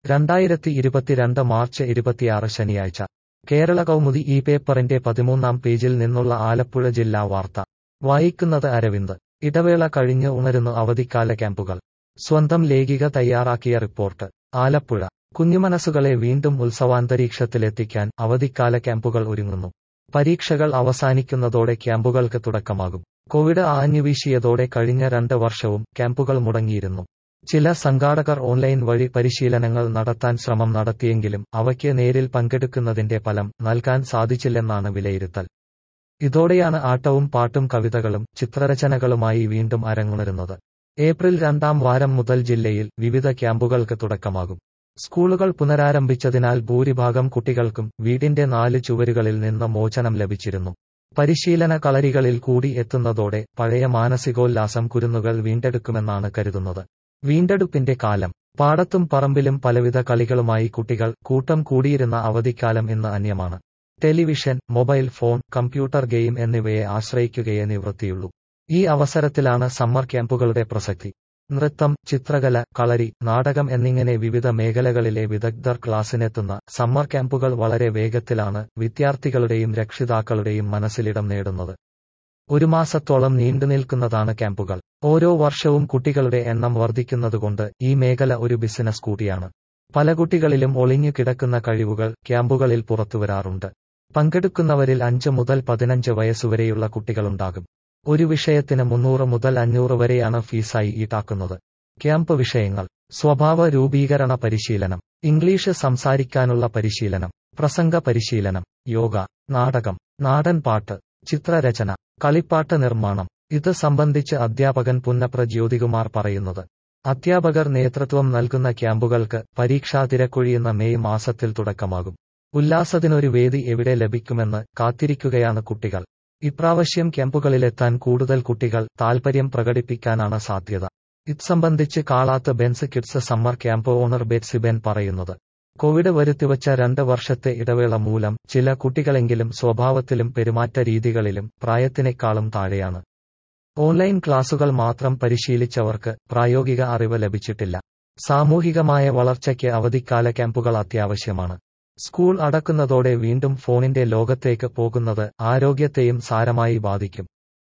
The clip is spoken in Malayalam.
രണ്ടായിരത്തി ഇരുപത്തിരണ്ട് മാർച്ച് ഇരുപത്തിയാറ് ശനിയാഴ്ച കേരള കൗമുദി ഈ പേപ്പറിന്റെ പതിമൂന്നാം പേജിൽ നിന്നുള്ള ആലപ്പുഴ ജില്ലാ വാർത്ത വായിക്കുന്നത് അരവിന്ദ് ഇടവേള കഴിഞ്ഞ് ഉണരുന്നു അവധിക്കാല ക്യാമ്പുകൾ സ്വന്തം ലേഖിക തയ്യാറാക്കിയ റിപ്പോർട്ട് ആലപ്പുഴ കുഞ്ഞുമനസ്സുകളെ വീണ്ടും ഉത്സവാന്തരീക്ഷത്തിലെത്തിക്കാൻ അവധിക്കാല ക്യാമ്പുകൾ ഒരുങ്ങുന്നു പരീക്ഷകൾ അവസാനിക്കുന്നതോടെ ക്യാമ്പുകൾക്ക് തുടക്കമാകും കോവിഡ് ആഞ്ഞുവീശിയതോടെ കഴിഞ്ഞ രണ്ട് വർഷവും ക്യാമ്പുകൾ മുടങ്ങിയിരുന്നു ചില സംഘാടകർ ഓൺലൈൻ വഴി പരിശീലനങ്ങൾ നടത്താൻ ശ്രമം നടത്തിയെങ്കിലും അവയ്ക്ക് നേരിൽ പങ്കെടുക്കുന്നതിന്റെ ഫലം നൽകാൻ സാധിച്ചില്ലെന്നാണ് വിലയിരുത്തൽ ഇതോടെയാണ് ആട്ടവും പാട്ടും കവിതകളും ചിത്രരചനകളുമായി വീണ്ടും അരങ്ങുണരുന്നത് ഏപ്രിൽ രണ്ടാം വാരം മുതൽ ജില്ലയിൽ വിവിധ ക്യാമ്പുകൾക്ക് തുടക്കമാകും സ്കൂളുകൾ പുനരാരംഭിച്ചതിനാൽ ഭൂരിഭാഗം കുട്ടികൾക്കും വീടിന്റെ നാല് ചുവരുകളിൽ നിന്ന് മോചനം ലഭിച്ചിരുന്നു പരിശീലന കളരികളിൽ കൂടി എത്തുന്നതോടെ പഴയ മാനസികോല്ലാസം കുരുന്നുകൾ വീണ്ടെടുക്കുമെന്നാണ് കരുതുന്നത് വീണ്ടെടുപ്പിന്റെ കാലം പാടത്തും പറമ്പിലും പലവിധ കളികളുമായി കുട്ടികൾ കൂട്ടം കൂടിയിരുന്ന അവധിക്കാലം ഇന്ന് അന്യമാണ് television mobile phone computer game എന്നിവയെ ആശ്രയിക്കുകയേ നിവൃത്തിയുള്ളൂ ഈ അവസരത്തിലാണ് സമ്മർ ക്യാമ്പുകളുടെ പ്രസക്തി നൃത്തം ചിത്രകല കളരി നാടകം എന്നിങ്ങനെ വിവിധ മേഖലകളിലെ വിദഗ്ധർ ക്ലാസ്സിനെത്തുന്ന സമ്മർ ക്യാമ്പുകൾ വളരെ വേഗത്തിലാണ് വിദ്യാർത്ഥികളുടെയും രക്ഷിതാക്കളുടെയും മനസ്സിലിടം നേടുന്നത് ഒരു മാസത്തോളം നീണ്ടുനിൽക്കുന്നതാണ് ക്യാമ്പുകൾ ഓരോ വർഷവും കുട്ടികളുടെ എണ്ണം വർദ്ധിക്കുന്നതുകൊണ്ട് ഈ മേഖല ഒരു ബിസിനസ് കൂടിയാണ് പല കുട്ടികളിലും ഒളിഞ്ഞു കിടക്കുന്ന കഴിവുകൾ ക്യാമ്പുകളിൽ പുറത്തുവരാറുണ്ട് പങ്കെടുക്കുന്നവരിൽ അഞ്ച് മുതൽ പതിനഞ്ച് വയസ്സുവരെയുള്ള കുട്ടികളുണ്ടാകും ഒരു വിഷയത്തിന് മുന്നൂറ് മുതൽ അഞ്ഞൂറ് വരെയാണ് ഫീസായി ഈടാക്കുന്നത് ക്യാമ്പ് വിഷയങ്ങൾ സ്വഭാവ രൂപീകരണ പരിശീലനം ഇംഗ്ലീഷ് സംസാരിക്കാനുള്ള പരിശീലനം പ്രസംഗ പരിശീലനം യോഗ നാടകം നാടൻ പാട്ട് ചിത്രരചന കളിപ്പാട്ട് നിർമ്മാണം ഇത് സംബന്ധിച്ച് അധ്യാപകൻ പുന്നപ്ര ജ്യോതികുമാർ പറയുന്നത് അധ്യാപകർ നേതൃത്വം നൽകുന്ന ക്യാമ്പുകൾക്ക് പരീക്ഷാ തിരക്കൊഴിയുന്ന മെയ് മാസത്തിൽ തുടക്കമാകും ഉല്ലാസത്തിനൊരു വേദി എവിടെ ലഭിക്കുമെന്ന് കാത്തിരിക്കുകയാണ് കുട്ടികൾ ഇപ്രാവശ്യം ക്യാമ്പുകളിലെത്താൻ കൂടുതൽ കുട്ടികൾ താൽപര്യം പ്രകടിപ്പിക്കാനാണ് സാധ്യത ഇത് സംബന്ധിച്ച് Kalath Bens kids summer camp owner Betsy Ben പറയുന്നത് കോവിഡ് വരുത്തിവച്ച രണ്ട് വർഷത്തെ ഇടവേള മൂലം ചില കുട്ടികളെങ്കിലും സ്വഭാവത്തിലും പെരുമാറ്റ രീതികളിലും പ്രായത്തിനേക്കാളും താഴെയാണ് ഓൺലൈൻ ക്ലാസുകൾ മാത്രം പരിശീലിച്ചവർക്ക് പ്രായോഗിക അറിവ് ലഭിച്ചിട്ടില്ല സാമൂഹികമായ വളർച്ചയ്ക്ക് അവധിക്കാല ക്യാമ്പുകൾ അത്യാവശ്യമാണ് സ്കൂൾ അടക്കുന്നതോടെ വീണ്ടും ഫോണിന്റെ ലോകത്തേക്ക് പോകുന്നത് ആരോഗ്യത്തെയും സാരമായി ബാധിക്കും